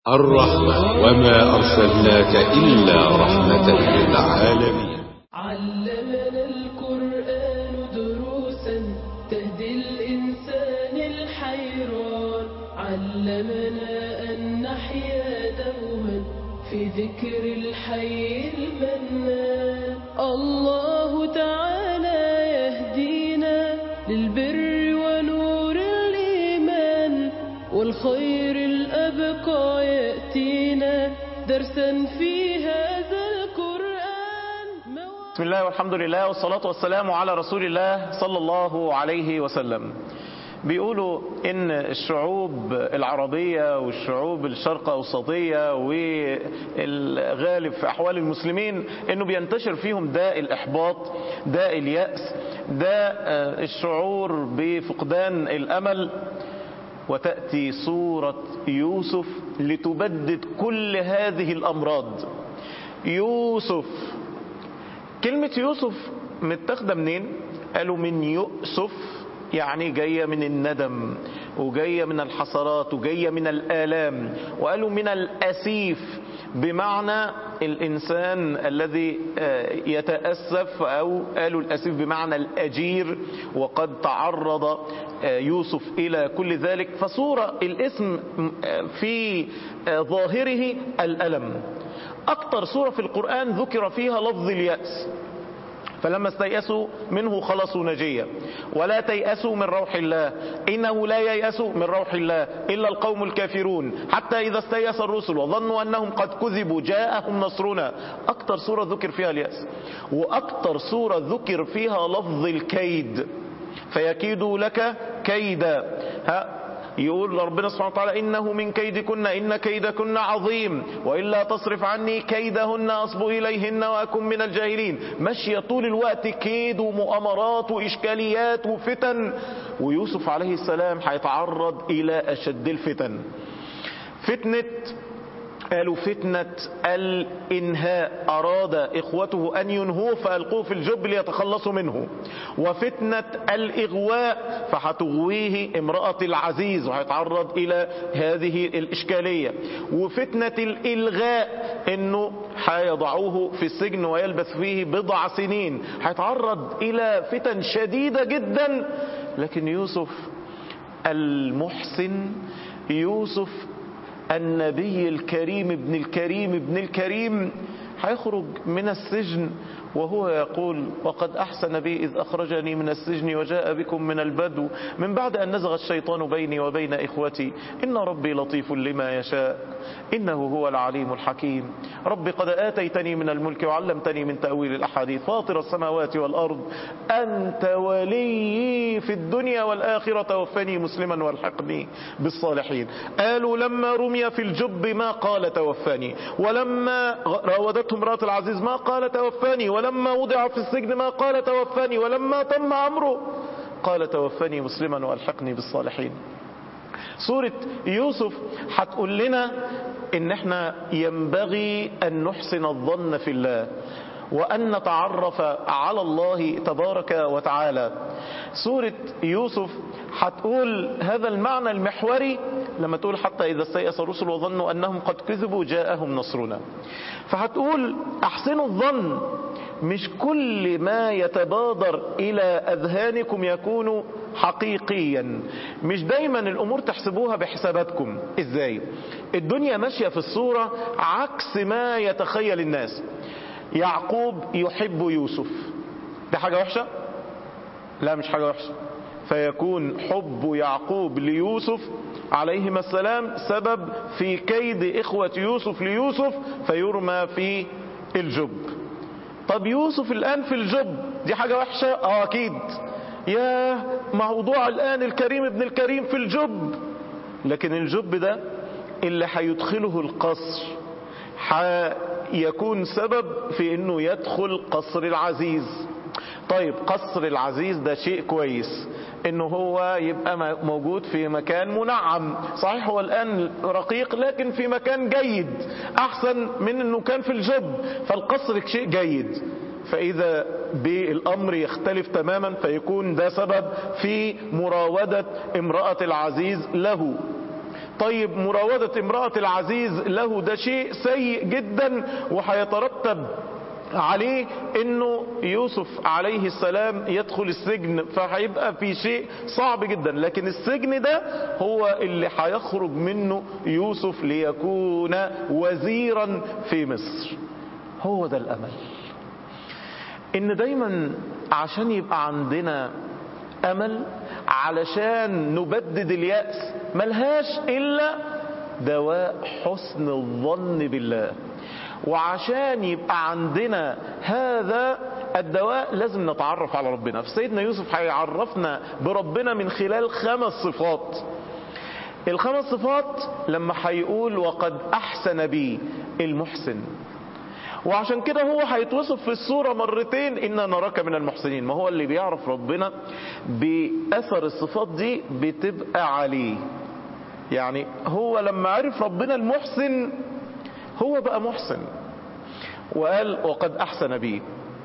الرحمة وما أرسلناك إلا رحمة للعالمين علمنا القرآن دروسا تهدي الإنسان الحيران علمنا أن نحيا دوما في ذكر الحي المنان الله تعالى يهدينا للبر ونور الإيمان والخير الأبقى يأتينا درسا في هذا القرآن بسم الله والحمد لله والصلاة والسلام على رسول الله صلى الله عليه وسلم بيقولوا ان الشعوب العربية والشعوب الشرق اوسطية والغالب في احوال المسلمين انه بينتشر فيهم داء الاحباط داء اليأس داء الشعور بفقدان الامل وتأتي سورة يوسف لتبدد كل هذه الامراض يوسف كلمة يوسف متاخدة منين قالوا من يؤسف يعني جاية من الندم وجاية من الحسرات وجاية من الآلام وقالوا من الأسيف بمعنى الإنسان الذي يتأسف أو قالوا الأسيف بمعنى الأجير وقد تعرض يوسف إلى كل ذلك فصورة الاسم في ظاهره الألم أكتر سورة في القرآن ذكر فيها لفظ اليأس فلما استيأسوا منه خلصوا نجيا ولا تيأسوا من روح الله إنه لا ييأس من روح الله إلا القوم الكافرون حتى إذا استيأس الرسل وظنوا أنهم قد كذبوا جاءهم نصرنا أكتر سورة ذكر فيها اليأس وأكتر سورة ذكر فيها لفظ الكيد فيكيدوا لك كيدا ها يقول ربنا سبحانه وتعالى إنه من كيدكن إن كيدكن عظيم وإلا تصرف عني كيدهن أصب إليهن وأكن من الجاهلين ماشية طول الوقت كيد ومؤامرات وإشكاليات وفتن ويوسف عليه السلام هيتعرض إلى أشد الفتن فتنة قالوا فتنة الإنهاء أراد إخوته أن ينهوه فألقوه في الجب ليتخلصوا منه وفتنة الإغواء فهتغويه امرأة العزيز وهيتعرض إلى هذه الإشكالية وفتنة الإلغاء أنه هيضعوه في السجن ويلبث فيه بضع سنين هيتعرض إلى فتن شديدة جدا لكن يوسف المحسن يوسف النبي الكريم ابن الكريم ابن الكريم هيخرج من السجن وهو يقول وقد أحسن بي إذ أخرجني من السجن وجاء بكم من البدو من بعد أن نزغ الشيطان بيني وبين إخوتي إن ربي لطيف لما يشاء إنه هو العليم الحكيم رب قد آتيتني من الملك وعلمتني من تأويل الأحاديث فاطر السماوات والأرض أنت ولي في الدنيا والآخرة توفني مسلما والحقني بالصالحين قالوا لما رمي في الجب ما قال توفاني ولما راودته امرأة العزيز ما قال توفاني ولما وضع في السجن ما قال توفاني ولما تم أمره قال توفاني مسلما والحقني بالصالحين سورة يوسف هتقول لنا ان احنا ينبغي ان نحسن الظن في الله وأن نتعرف على الله تبارك وتعالى سورة يوسف هتقول هذا المعنى المحوري لما تقول حتى إذا استيأس الرسل وظنوا أنهم قد كذبوا جاءهم نصرنا فهتقول أحسنوا الظن مش كل ما يتبادر إلى أذهانكم يكون حقيقيا مش دايما الأمور تحسبوها بحساباتكم إزاي الدنيا ماشية في الصورة عكس ما يتخيل الناس يعقوب يحب يوسف دي حاجة وحشة لا مش حاجة وحشة فيكون حب يعقوب ليوسف عليهما السلام سبب في كيد إخوة يوسف ليوسف فيرمى في الجب طب يوسف الآن في الجب دي حاجة وحشة اه أكيد يا موضوع الآن الكريم ابن الكريم في الجب لكن الجب ده اللي هيدخله القصر يكون سبب في انه يدخل قصر العزيز طيب قصر العزيز ده شيء كويس انه هو يبقى موجود في مكان منعم صحيح هو الان رقيق لكن في مكان جيد احسن من انه كان في الجب فالقصر شيء جيد فاذا بالامر يختلف تماما فيكون ده سبب في مراودة امرأة العزيز له طيب مراودة امرأة العزيز له ده شيء سيء جدا وهيترتب عليه انه يوسف عليه السلام يدخل السجن فهيبقى في شيء صعب جدا لكن السجن ده هو اللي هيخرج منه يوسف ليكون وزيرا في مصر هو ده الامل ان دايما عشان يبقى عندنا امل علشان نبدد اليأس ملهاش الا دواء حسن الظن بالله وعشان يبقى عندنا هذا الدواء لازم نتعرف على ربنا فسيدنا يوسف هيعرفنا بربنا من خلال خمس صفات الخمس صفات لما هيقول وقد احسن بي المحسن وعشان كده هو هيتوصف في الصورة مرتين إنا نراك من المحسنين ما هو اللي بيعرف ربنا بأثر الصفات دي بتبقى عليه يعني هو لما عرف ربنا المحسن هو بقى محسن وقال وقد أحسن بي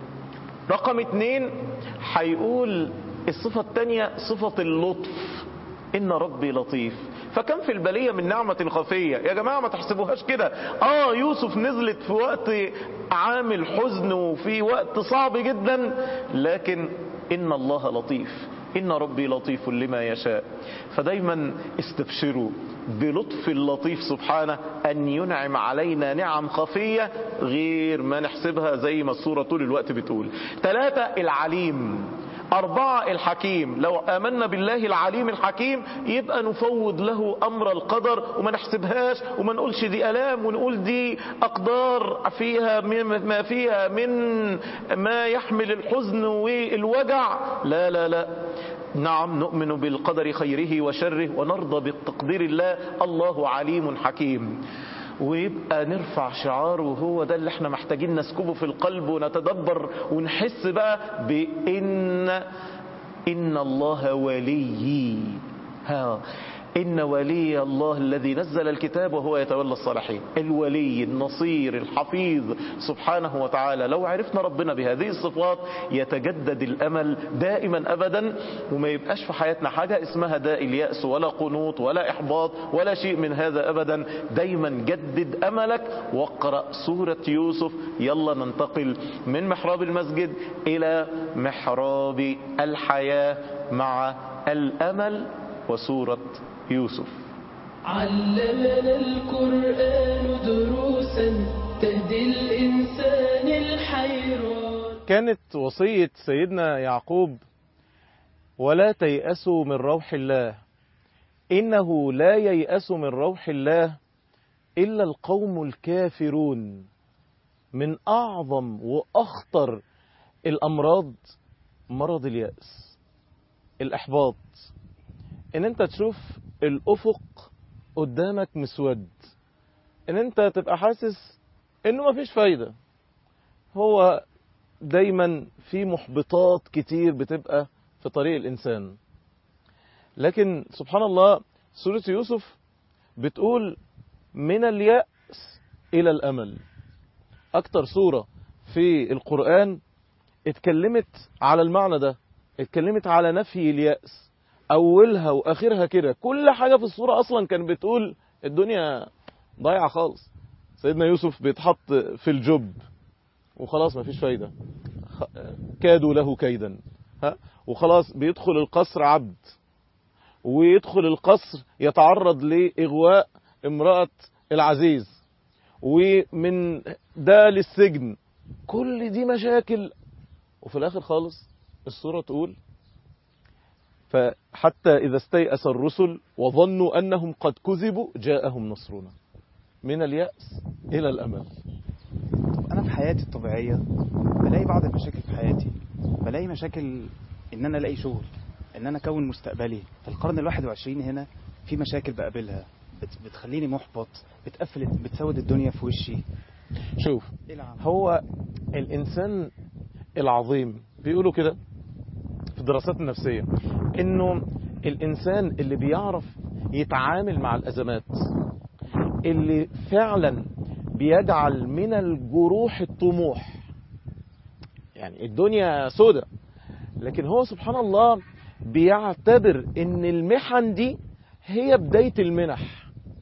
رقم اتنين هيقول الصفة التانية صفة اللطف إن ربي لطيف فكم في البلية من نعمة خفية يا جماعة ما تحسبوهاش كده آه يوسف نزلت في وقت عامل حزن وفي وقت صعب جدا لكن إن الله لطيف إن ربي لطيف لما يشاء فدايما استبشروا بلطف اللطيف سبحانه أن ينعم علينا نعم خفية غير ما نحسبها زي ما الصورة طول الوقت بتقول ثلاثة العليم أربعة الحكيم لو آمنا بالله العليم الحكيم يبقى نفوض له أمر القدر وما نحسبهاش وما نقولش دي ألام ونقول دي أقدار فيها ما فيها من ما يحمل الحزن والوجع لا لا لا نعم نؤمن بالقدر خيره وشره ونرضى بتقدير الله الله عليم حكيم ويبقى نرفع شعار وهو ده اللي احنا محتاجين نسكبه في القلب ونتدبر ونحس بقى بان ان الله وليي ها إن ولي الله الذي نزل الكتاب وهو يتولى الصالحين الولي النصير الحفيظ سبحانه وتعالى لو عرفنا ربنا بهذه الصفات يتجدد الأمل دائما أبدا وما يبقاش في حياتنا حاجة اسمها داء اليأس ولا قنوط ولا إحباط ولا شيء من هذا أبدا دايما جدد أملك واقرأ سورة يوسف يلا ننتقل من محراب المسجد إلى محراب الحياة مع الأمل وسورة يوسف علمنا القرآن دروسا تهدي الإنسان الحيران كانت وصية سيدنا يعقوب ولا تيأسوا من روح الله إنه لا ييأس من روح الله إلا القوم الكافرون من أعظم وأخطر الأمراض مرض اليأس الإحباط إن أنت تشوف الأفق قدامك مسود إن أنت تبقى حاسس إنه مفيش فايدة هو دايما في محبطات كتير بتبقى في طريق الإنسان لكن سبحان الله سورة يوسف بتقول من اليأس إلى الأمل أكتر سورة في القرآن اتكلمت على المعنى ده اتكلمت على نفي اليأس أولها وآخرها كده كل حاجة في السورة أصلا كان بتقول الدنيا ضايعة خالص سيدنا يوسف بيتحط في الجب وخلاص مفيش فايدة كادوا له كيدا ها وخلاص بيدخل القصر عبد ويدخل القصر يتعرض لإغواء امرأة العزيز ومن ده للسجن كل دي مشاكل وفي الآخر خالص السورة تقول فحتى إذا استيأس الرسل وظنوا أنهم قد كذبوا جاءهم نصرنا من اليأس إلى الأمل انا في حياتي الطبيعيه بلاقي بعض المشاكل في حياتي بلاقي مشاكل ان انا الاقي شغل ان انا اكون مستقبلي في القرن الواحد وعشرين هنا في مشاكل بقابلها بت- بتخليني محبط بتقفل بتسود الدنيا في وشي شوف ايه العمل هو الإنسان العظيم بيقولوا كده في الدراسات النفسية إنه الإنسان اللي بيعرف يتعامل مع الأزمات اللي فعلا بيجعل من الجروح الطموح يعني الدنيا سودة لكن هو سبحان الله بيعتبر ان المحن دي هي بداية المنح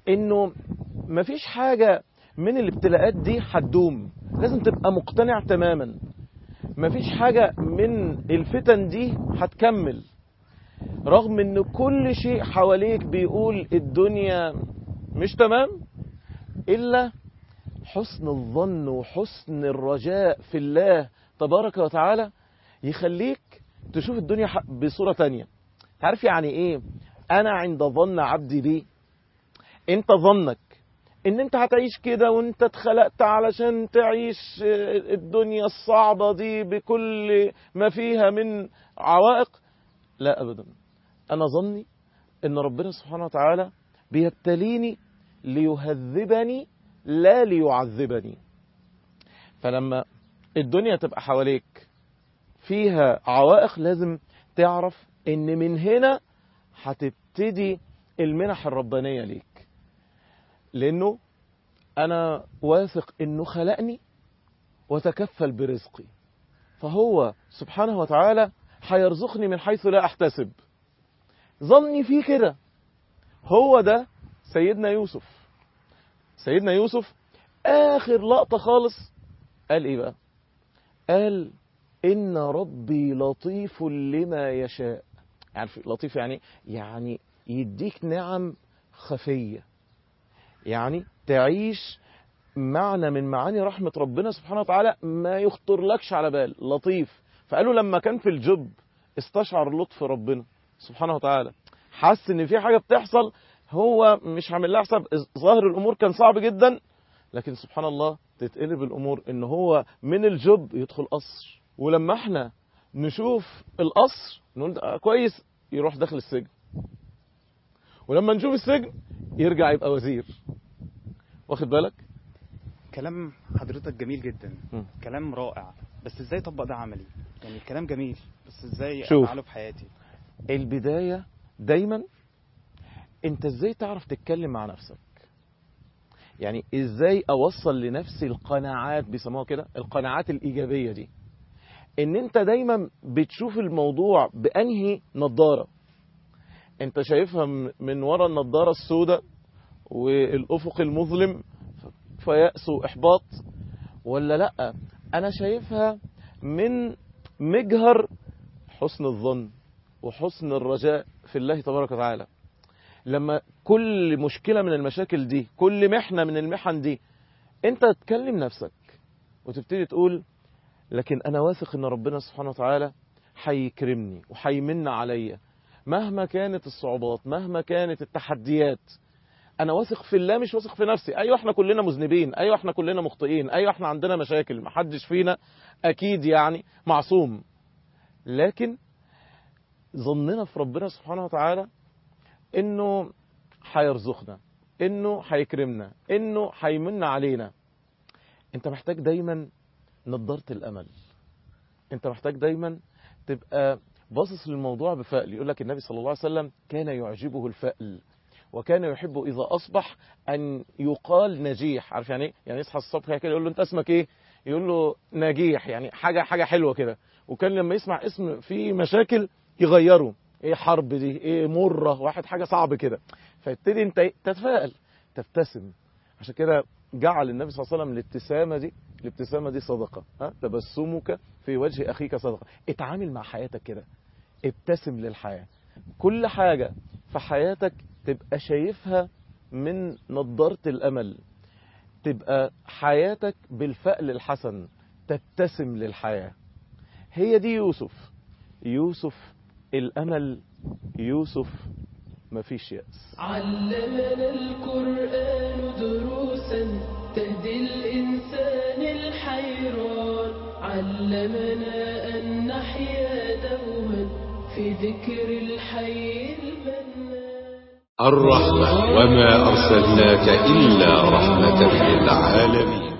انه مفيش حاجة من الابتلاءات دي هتدوم لازم تبقى مقتنع تماما مفيش حاجة من الفتن دي هتكمل رغم ان كل شيء حواليك بيقول الدنيا مش تمام الا حسن الظن وحسن الرجاء في الله تبارك وتعالى يخليك تشوف الدنيا ح- بصورة تانية تعرف يعني ايه انا عند ظن عبدي بي انت ظنك ان انت هتعيش كده وانت اتخلقت علشان تعيش آه، الدنيا الصعبة دي بكل ما فيها من عوائق لا ابدا انا ظني ان ربنا سبحانه وتعالى بيبتليني ليهذبني لا ليعذبني فلما الدنيا تبقى حواليك فيها عوائق لازم تعرف ان من هنا هتبتدي المنح الربانية ليك لانه انا واثق انه خلقني وتكفل برزقي فهو سبحانه وتعالى هيرزقني من حيث لا احتسب ظني فيه كده هو ده سيدنا يوسف سيدنا يوسف اخر لقطة خالص قال ايه بقى قال ان ربي لطيف لما يشاء عارف لطيف يعني يعني يديك نعم خفية يعني تعيش معنى من معاني رحمة ربنا سبحانه وتعالى ما يخطر لكش على بال لطيف فقالوا لما كان في الجب استشعر لطف ربنا سبحانه وتعالى حس ان في حاجة بتحصل هو مش عامل لها حساب ظاهر الامور كان صعب جدا لكن سبحان الله تتقلب الامور ان هو من الجب يدخل قصر ولما احنا نشوف القصر نقول ده كويس يروح داخل السجن ولما نشوف السجن يرجع يبقى وزير واخد بالك كلام حضرتك جميل جدا مم. كلام رائع بس ازاي اطبق ده عملي يعني كلام جميل بس ازاي شوف. افعله في حياتي البداية دايما انت ازاي تعرف تتكلم مع نفسك يعني ازاي اوصل لنفسي القناعات بيسموها كده القناعات الايجابية دي ان انت دايما بتشوف الموضوع بانهي نظارة انت شايفها م- من ورا النظارة السوداء والافق المظلم ف- فيأس واحباط ولا لا انا شايفها من مجهر حسن الظن وحسن الرجاء في الله تبارك وتعالى لما كل مشكلة من المشاكل دي كل محنة من المحن دي انت تكلم نفسك وتبتدي تقول لكن انا واثق ان ربنا سبحانه وتعالى هيكرمني وهيمن عليا مهما كانت الصعوبات مهما كانت التحديات انا واثق في الله مش واثق في نفسي ايوه احنا كلنا مذنبين ايوه احنا كلنا مخطئين ايوه احنا عندنا مشاكل محدش فينا اكيد يعني معصوم لكن ظننا في ربنا سبحانه وتعالى انه هيرزقنا انه هيكرمنا انه هيمن علينا انت محتاج دايما نضاره الامل انت محتاج دايما تبقى باصص للموضوع بفأل يقول لك النبي صلى الله عليه وسلم كان يعجبه الفأل وكان يحب اذا اصبح ان يقال نجيح عارف يعني ايه يعني يصحى الصبح كده يقول له انت اسمك ايه يقول له نجيح يعني حاجه حاجه حلوه كده وكان لما يسمع اسم فيه مشاكل يغيره ايه حرب دي ايه مره واحد حاجه صعب كده فيبتدي انت إيه؟ تتفائل تبتسم عشان كده جعل النبي صلى الله عليه وسلم الابتسامه دي الابتسامه دي صدقه ها تبسمك في وجه اخيك صدقه اتعامل مع حياتك كده ابتسم للحياه كل حاجه في حياتك تبقى شايفها من نضاره الامل تبقى حياتك بالفأل الحسن تبتسم للحياه هي دي يوسف يوسف الأمل يوسف مفيش يأس علمنا القرآن دروسا تهدي الإنسان الحيران علمنا أن نحيا دوما في ذكر الحي المنان الرحمة وما أرسلناك إلا رحمة للعالمين